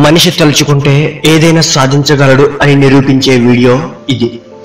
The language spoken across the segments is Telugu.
మనిషి తలుచుకుంటే ఏదైనా సాధించగలడు అని నిరూపించే వీడియో ఇది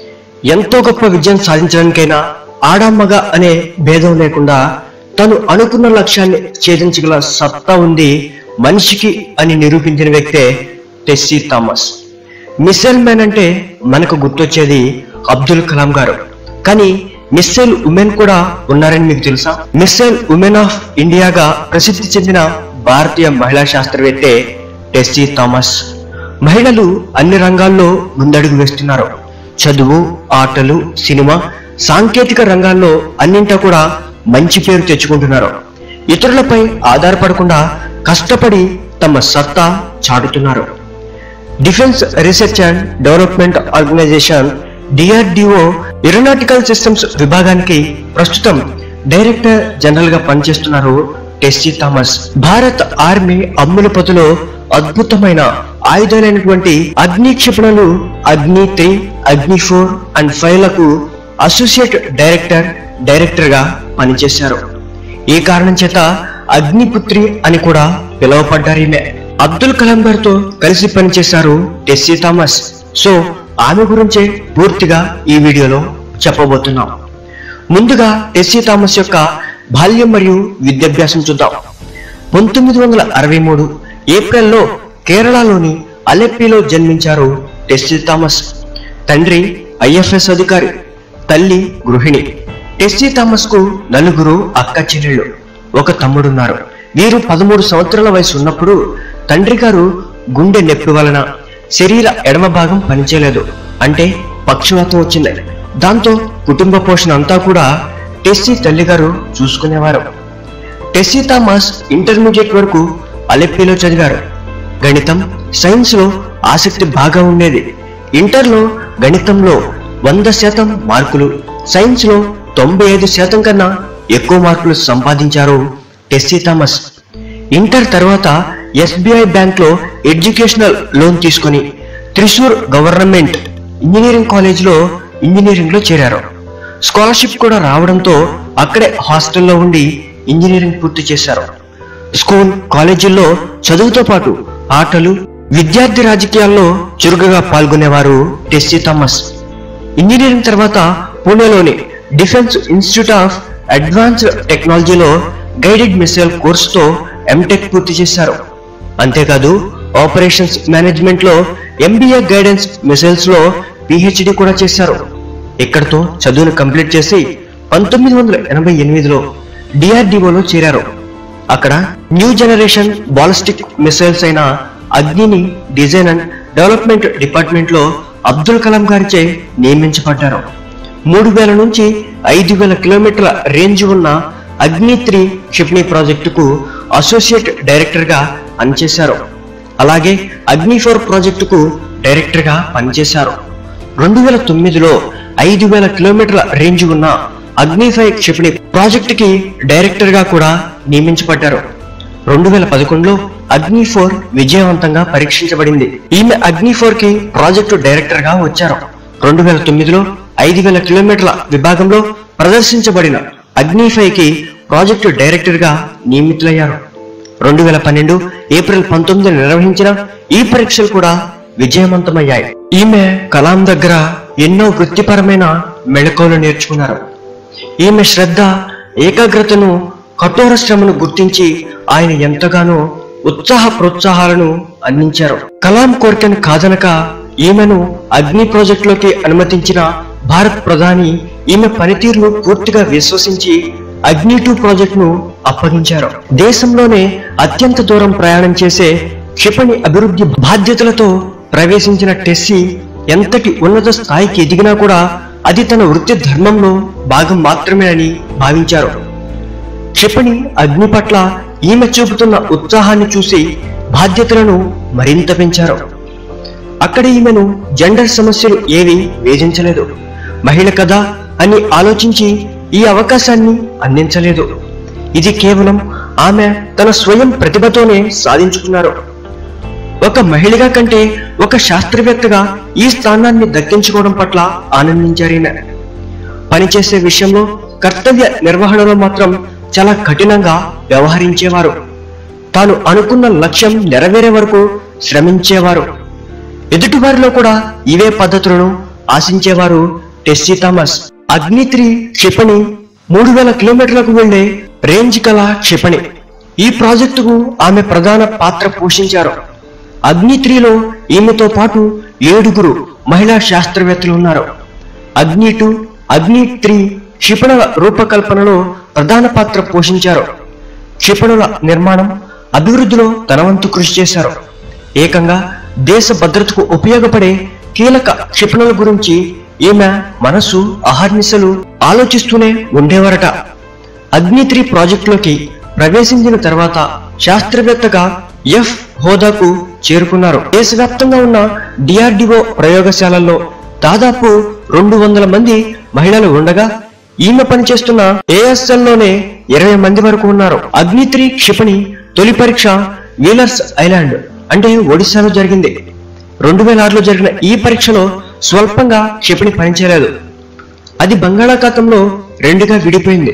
ఎంతో గొప్ప విజయం సాధించడానికైనా ఆడమ్మగ అనే భేదం లేకుండా తను అనుకున్న లక్ష్యాన్ని ఛేదించగల సత్తా ఉంది మనిషికి అని నిరూపించిన వ్యక్తే టెస్సీ థామస్ మిస్సైల్ మ్యాన్ అంటే మనకు గుర్తొచ్చేది అబ్దుల్ కలాం గారు కానీ మిస్సైల్ ఉమెన్ కూడా ఉన్నారని మీకు తెలుసా మిస్సైల్ ఉమెన్ ఆఫ్ ఇండియాగా ప్రసిద్ధి చెందిన భారతీయ మహిళా శాస్త్రవేత్తే టెస్సీ థామస్ మహిళలు అన్ని రంగాల్లో ముందడుగు వేస్తున్నారు చదువు ఆటలు సినిమా సాంకేతిక రంగాల్లో అన్నింటా కూడా మంచి పేరు తెచ్చుకుంటున్నారు ఇతరులపై ఆధారపడకుండా కష్టపడి తమ సత్తా చాటుతున్నారు defence research and development organisation DRDO aeronautical systems విభాగానికి ప్రస్తుతం డైరెక్టర్ జనరల్ గా పనిచేస్తున్నారు టెస్సీ థామస్ భారత్ ఆర్మీ అమ్ముల పతులో అద్భుతమైన ఆయుధాలైనటువంటి అగ్ని క్షిపణులు Agni three Agni four and five లకు అసోసియేట్ డైరెక్టర్ డైరెక్టర్ గా పనిచేశారు ఈ కారణం చేత అగ్నిపుత్రి అని కూడా పిలువపడ్డారు ఈమె అబ్దుల్ కలాం గారితో కలిసి పనిచేశారు టెస్సీ థామస్ సో ఆమె గురించే పూర్తిగా ఈ వీడియోలో చెప్పబోతున్నాం ముందుగా టెస్సీ థామస్ యొక్క బాల్యం మరియు విద్యాభ్యాసం చూద్దాం పంతొమ్మిది వందల అరవై మూడు ఏప్రిల్లో కేరళలోని అలెప్పిలో జన్మించారు టెస్సీ థామస్ తండ్రి ఐఎఫ్ఎస్ అధికారి తల్లి గృహిణి టెస్సీ థామస్ కు నలుగురు అక్క చెల్లెళ్ళు ఒక తమ్ముడున్నారు వీరు పదమూడు సంవత్సరాల వయసు ఉన్నప్పుడు తండ్రి గారు గుండె నొప్పి వలన శరీర ఎడమ భాగం పనిచేయలేదు అంటే పక్షవాతం వచ్చింది దాంతో కుటుంబ పోషణ అంతా కూడా టెస్సీ తల్లిగారు చూసుకునేవారు టెస్సీ థామస్ ఇంటర్మీడియట్ వరకు అలెప్పిలో చదివారు గణితం సైన్స్ లో ఆసక్తి బాగా ఉండేది ఇంటర్లో గణితంలో వంద శాతం మార్కులు సైన్స్ లో తొంభై ఐదు శాతం కన్నా ఎక్కువ మార్కులు సంపాదించారు టెస్సీ థామస్ ఇంటర్ తర్వాత ఎస్బీఐ బ్యాంక్ లో ఎడ్యుకేషనల్ లోన్ తీసుకుని త్రిశూర్ గవర్నమెంట్ ఇంజనీరింగ్ కాలేజ్ లో ఇంజనీరింగ్ లో చేరారు స్కాలర్షిప్ కూడా రావడంతో అక్కడే హాస్టల్లో ఉండి ఇంజనీరింగ్ పూర్తి చేశారు స్కూల్ కాలేజీల్లో చదువుతో పాటు ఆటలు విద్యార్థి రాజకీయాల్లో చురుకుగా పాల్గొనేవారు టెస్సీ థామస్ ఇంజనీరింగ్ తర్వాత పూణేలోని డిఫెన్స్ ఇన్స్టిట్యూట్ ఆఫ్ అడ్వాన్స్డ్ టెక్నాలజీలో గైడెడ్ మిసైల్ కోర్సుతో ఎంటెక్ పూర్తి చేశారు అంతేకాదు ఆపరేషన్స్ మేనేజ్మెంట్ లో ఎంబీఏ గైడెన్స్ మిసైల్స్ లో పిహెచ్డి కూడా చేశారు ఇక్కడతో చదువును కంప్లీట్ చేసి పంతొమ్మిది వందల ఎనభై ఎనిమిదిలో డిఆర్డిఓలో చేరారు అక్కడ న్యూ జనరేషన్ బాలిస్టిక్ మిసైల్స్ అయిన అగ్నిని డిజైన్ అండ్ డెవలప్మెంట్ డిపార్ట్మెంట్ లో అబ్దుల్ కలాం గారిచే నియమించబడ్డారు మూడు వేల నుంచి ఐదు వేల కిలోమీటర్ల రేంజ్ ఉన్న అగ్ని త్రీ క్షిపణి ప్రాజెక్టుకు అసోసియేట్ డైరెక్టర్ గా పనిచేశారు అలాగే అగ్ని ఫోర్ ప్రాజెక్టుకు డైరెక్టర్ గా పనిచేశారు రెండు వేల తొమ్మిదిలో ఐదు వేల కిలోమీటర్ల రేంజ్ ఉన్న అగ్ని ఫైవ్ క్షిపణి ప్రాజెక్టుకి డైరెక్టర్ గా కూడా నియమించబడ్డారు రెండు వేల పదకొండులో అగ్ని ఫోర్ విజయవంతంగా పరీక్షించబడింది ఈమె అగ్ని ఫోర్ కి ప్రాజెక్టు డైరెక్టర్ గా వచ్చారు రెండు వేల తొమ్మిదిలో ఐదు వేల కిలోమీటర్ల విభాగంలో ప్రదర్శించబడిన అగ్ని ఫైవ్ కి ప్రాజెక్టు డైరెక్టర్ గా నియమితులయ్యారు రెండు వేల పన్నెండు ఏప్రిల్ పంతొమ్మిది నిర్వహించిన ఈ పరీక్షలు కూడా విజయవంతమయ్యాయి ఈమె కలాం దగ్గర ఎన్నో వృత్తిపరమైన మెళకువలు నేర్చుకున్నారు ఈమె శ్రద్ధ ఏకాగ్రతను కఠోర శ్రమను గుర్తించి ఆయన ఎంతగానో ఉత్సాహ ప్రోత్సాహాలను అందించారు కలాం కోరికను కాదనక ఈమెను అగ్ని ప్రాజెక్టులోకి అనుమతించిన భారత్ ప్రధాని ఈమె పనితీరును పూర్తిగా విశ్వసించి అగ్ని టూ ప్రాజెక్టును అప్పగించారు దేశంలోనే అత్యంత దూరం ప్రయాణం చేసే క్షిపణి అభివృద్ధి బాధ్యతలతో ప్రవేశించిన టెస్సీ ఎంతటి ఉన్నత స్థాయికి ఎదిగినా కూడా అది తన వృత్తి ధర్మంలో భాగం మాత్రమే అని భావించారు క్షిపణి అగ్ని పట్ల ఈమె చూపుతున్న ఉత్సాహాన్ని చూసి బాధ్యతలను మరింత పెంచారు అక్కడ ఈమెను జెండర్ సమస్యలు ఏవి వేధించలేదు మహిళ కదా అని ఆలోచించి ఈ అవకాశాన్ని అందించలేదు ఇది కేవలం ఆమె తన స్వయం ప్రతిభతోనే సాధించుకున్నారు ఒక మహిళగా కంటే ఒక శాస్త్రవేత్తగా ఈ స్థానాన్ని దక్కించుకోవడం పట్ల ఆనందించారు ఈమె పనిచేసే విషయంలో కర్తవ్య నిర్వహణలో మాత్రం చాలా కఠినంగా వ్యవహరించేవారు తాను అనుకున్న లక్ష్యం నెరవేరే వరకు శ్రమించేవారు ఎదుటివారిలో కూడా ఇవే పద్ధతులను ఆశించేవారు టెస్సీ థామస్ అగ్నిత్రి క్షిపణి మూడు వేల కిలోమీటర్లకు వెళ్లే రేంజ్ కల క్షిపణి ఈ ప్రాజెక్టుకు ఆమె ప్రధాన పాత్ర పోషించారు అగ్నిత్రిలో ఈమెతో పాటు ఏడుగురు మహిళా శాస్త్రవేత్తలు ఉన్నారు అగ్ని టూ అగ్ని త్రీ క్షిపణుల రూపకల్పనలో ప్రధాన పాత్ర పోషించారు క్షిపణుల నిర్మాణం అభివృద్ధిలో తన వంతు కృషి చేశారు ఏకంగా దేశ భద్రతకు ఉపయోగపడే కీలక క్షిపణుల గురించి ఈమె మనసు అహర్నిశలు ఆలోచిస్తూనే ఉండేవారట అగ్నిత్రి ప్రాజెక్టులోకి ప్రవేశించిన తర్వాత శాస్త్రవేత్తగా ఎఫ్ హోదాకు చేరుకున్నారు దేశవ్యాప్తంగా ఉన్న డిఆర్డిఓ ప్రయోగశాలల్లో దాదాపు రెండు వందల మంది మహిళలు ఉండగా ఈమె పనిచేస్తున్న ఏఎస్ఎల్ లోనే ఇరవై మంది వరకు ఉన్నారు అగ్నిత్రి క్షిపణి తొలి పరీక్ష వీలర్స్ ఐలాండ్ అంటే ఒడిశాలో జరిగింది రెండు వేల ఆరులో జరిగిన ఈ పరీక్షలో స్వల్పంగా క్షిపణి పనిచేయలేదు అది బంగాళాఖాతంలో రెండుగా విడిపోయింది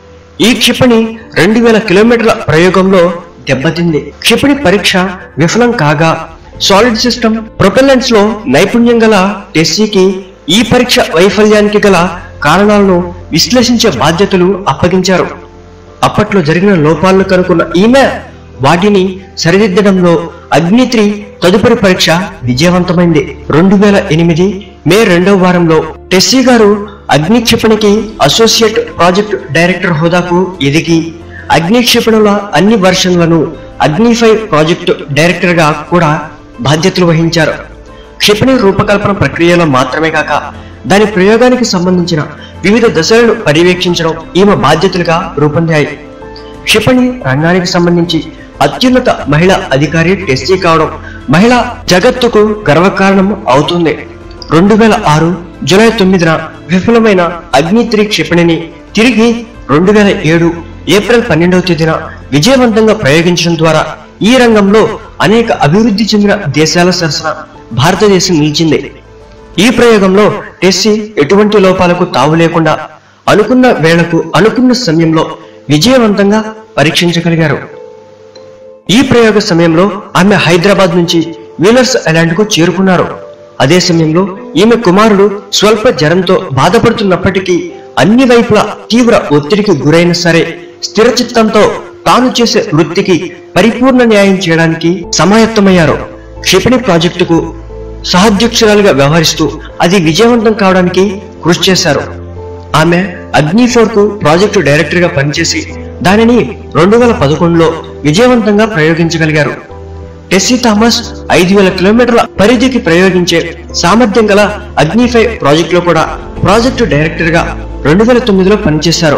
ఈ క్షిపణి రెండు వేల కిలోమీటర్ల ప్రయోగంలో దెబ్బతింది క్షిపణి పరీక్ష విఫలం కాగా సాలిడ్ సిస్టమ్ ప్రొపెల్లెంట్స్ లో నైపుణ్యం గల టెస్సీకి ఈ పరీక్ష వైఫల్యానికి గల కారణాలను విశ్లేషించే బాధ్యతలు అప్పగించారు అప్పట్లో జరిగిన లోపాలను కనుక్కున్న ఈమె వాటిని సరిదిద్దడంలో అగ్నిత్రి తదుపరి పరీక్ష విజయవంతమైంది రెండు వేల ఎనిమిది మే రెండవ వారంలో టెస్సీ గారు అగ్ని క్షిపణికి అసోసియేట్ ప్రాజెక్ట్ డైరెక్టర్ హోదాకు ఎదిగి అగ్ని క్షిపణుల అన్ని వర్షన్లను అగ్ని ఫైవ్ ప్రాజెక్టు డైరెక్టర్ గా కూడా బాధ్యతలు వహించారు క్షిపణి రూపకల్పన ప్రక్రియలో మాత్రమే కాక దాని ప్రయోగానికి సంబంధించిన వివిధ దశలను పర్యవేక్షించడం ఈమె బాధ్యతలుగా రూపొందాయి క్షిపణి రంగానికి సంబంధించి అత్యున్నత మహిళా అధికారి టెస్టీ కావడం మహిళా జగత్తుకు గర్వకారణం అవుతుంది రెండు వేల ఆరు జూలై తొమ్మిదిన విఫలమైన అగ్నిత్రి క్షిపణిని తిరిగి రెండు వేల ఏడు ఏప్రిల్ పన్నెండవ తేదీన విజయవంతంగా ప్రయోగించడం ద్వారా ఈ రంగంలో అనేక అభివృద్ధి చెందిన దేశాల సరసన భారతదేశం నిలిచింది ఈ ప్రయోగంలో టెస్సీ ఎటువంటి లోపాలకు తావు లేకుండా అనుకున్న వేళకు అనుకున్న సమయంలో విజయవంతంగా పరీక్షించగలిగారు ఈ ప్రయోగ సమయంలో ఆమె హైదరాబాద్ నుంచి వీలర్స్ ఐలాండ్ కు చేరుకున్నారు అదే సమయంలో ఈమె కుమారుడు స్వల్ప జ్వరంతో బాధపడుతున్నప్పటికీ అన్ని వైపులా తీవ్ర ఒత్తిడికి గురైన సరే స్థిర చిత్తంతో తాను చేసే వృత్తికి పరిపూర్ణ న్యాయం చేయడానికి సమాయత్తమయ్యారు క్షిపణి ప్రాజెక్టుకు సహాధ్యక్షురాలుగా వ్యవహరిస్తూ అది విజయవంతం కావడానికి కృషి చేశారు ఆమె అగ్ని ఫోర్ కు ప్రాజెక్టు డైరెక్టర్ గా పనిచేసి దానిని రెండు వేల పదకొండులో విజయవంతంగా ప్రయోగించగలిగారు టెస్సీ థామస్ ఐదు వేల కిలోమీటర్ల పరిధికి ప్రయోగించే సామర్థ్యం గల అగ్ని ఫైవ్ ప్రాజెక్టులో కూడా ప్రాజెక్టు డైరెక్టర్ గా రెండు వేల తొమ్మిదిలో పనిచేశారు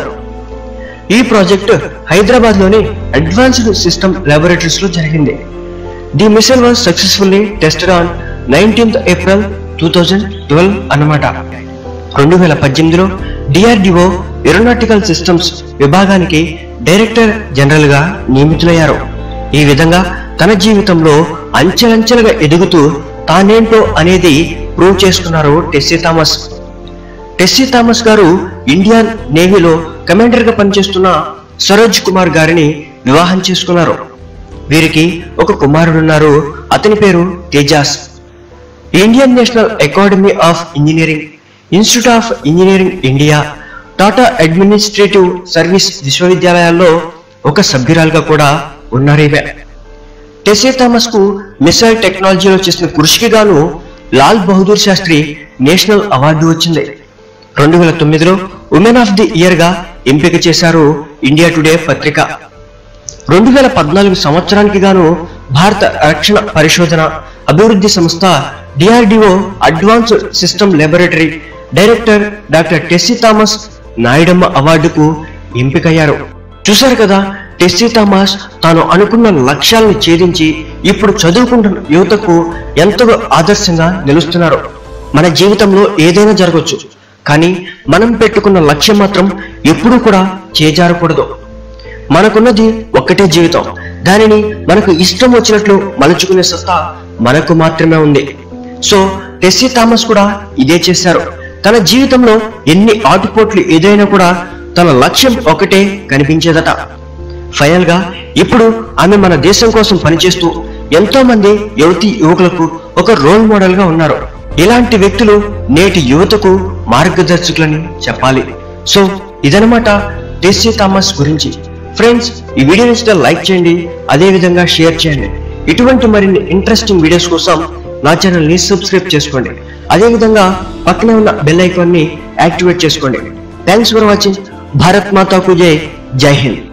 ఈ ప్రాజెక్టు హైదరాబాద్ లోని అడ్వాన్స్డ్ సిస్టమ్ లాబొరేటరీస్ లో జరిగింది the missile was successfully tested on nineteenth April two thousand twelve అన్నమాట రెండు వేల పద్దెనిమిదిలో డిఆర్డిఓ ఏరోనాటికల్ సిస్టమ్స్ విభాగానికి డైరెక్టర్ జనరల్ గా నియమితులయ్యారు ఈ విధంగా తన జీవితంలో అంచెలంచెలుగా ఎదుగుతూ తానేంటో అనేది ప్రూవ్ చేసుకున్నారు టెస్సీ థామస్ టెస్సీ థామస్ గారు ఇండియన్ నేవీలో కమాండర్ గా పనిచేస్తున్న సరోజ్ కుమార్ గారిని వివాహం చేసుకున్నారు వీరికి ఒక కుమారుడున్నారు అతని పేరు Tejas Indian national academy of engineering institute of engineering India Tata administrative service విశ్వవిద్యాలయాల్లో ఒక సభ్యురాలుగా కూడా ఉన్నారు ఈమె టెసే థామస్ కు మిసైల్ టెక్నాలజీలో చేసిన కృషికి గాను లాల్ బహదూర్ శాస్త్రి నేషనల్ అవార్డు వచ్చింది రెండు వేల తొమ్మిదిలో ఉమెన్ ఆఫ్ ది ఇయర్ గా ఎంపిక చేశారు ఇండియా టుడే పత్రిక రెండు వేల పద్నాలుగు సంవత్సరానికి గాను భారత రక్షణ పరిశోధన అభివృద్ధి సంస్థ DRDO advanced system laboratory director doctor Tessy Thomas Nayudamma అవార్డుకు ఎంపికయ్యారు చూశారు కదా టెస్సీ థామస్ తాను అనుకున్న లక్ష్యాలను ఛేదించి ఇప్పుడు చదువుకుంటున్న యువతకు ఎంతో ఆదర్శంగా నిలుస్తున్నారు మన జీవితంలో ఏదైనా జరగవచ్చు కానీ మనం పెట్టుకున్న లక్ష్యం మాత్రం ఎప్పుడూ కూడా చేజారకూడదు మనకున్నది ఒక్కటే జీవితం దానిని మనకు ఇష్టం వచ్చినట్లు మలుచుకునే సత్తా మనకు మాత్రమే ఉంది సో టెస్సీ థామస్ కూడా ఇదే చేశారు తన జీవితంలో ఎన్ని ఆటుపోట్లు ఏదైనా కూడా తన లక్ష్యం ఒకటే కనిపించేదట ఫైనల్ గా ఇప్పుడు ఆమె మన దేశం కోసం పనిచేస్తూ ఎంతో మంది యువతి యువకులకు ఒక రోల్ మోడల్ గా ఉన్నారు ఇలాంటి వ్యక్తులు నేటి యువతకు మార్గదర్శకులని చెప్పాలి సో ఇదనమాట టెస్సీ థామస్ గురించి ఫ్రెండ్స్ ఈ వీడియో నచ్చితే లైక్ చేయండి అదే విధంగా షేర్ చేయండి ఇటువంటి మరిన్ని ఇంట్రెస్టింగ్ వీడియోస్ కోసం నా ఛానల్ ని సబ్స్క్రైబ్ చేసుకోండి అదే విధంగా పక్కనే ఉన్న బెల్ ఐకాన్ ని యాక్టివేట్ చేసుకోండి థ్యాంక్స్ ఫర్ వాచింగ్ భారత్ మాతాకు జై జై హింద్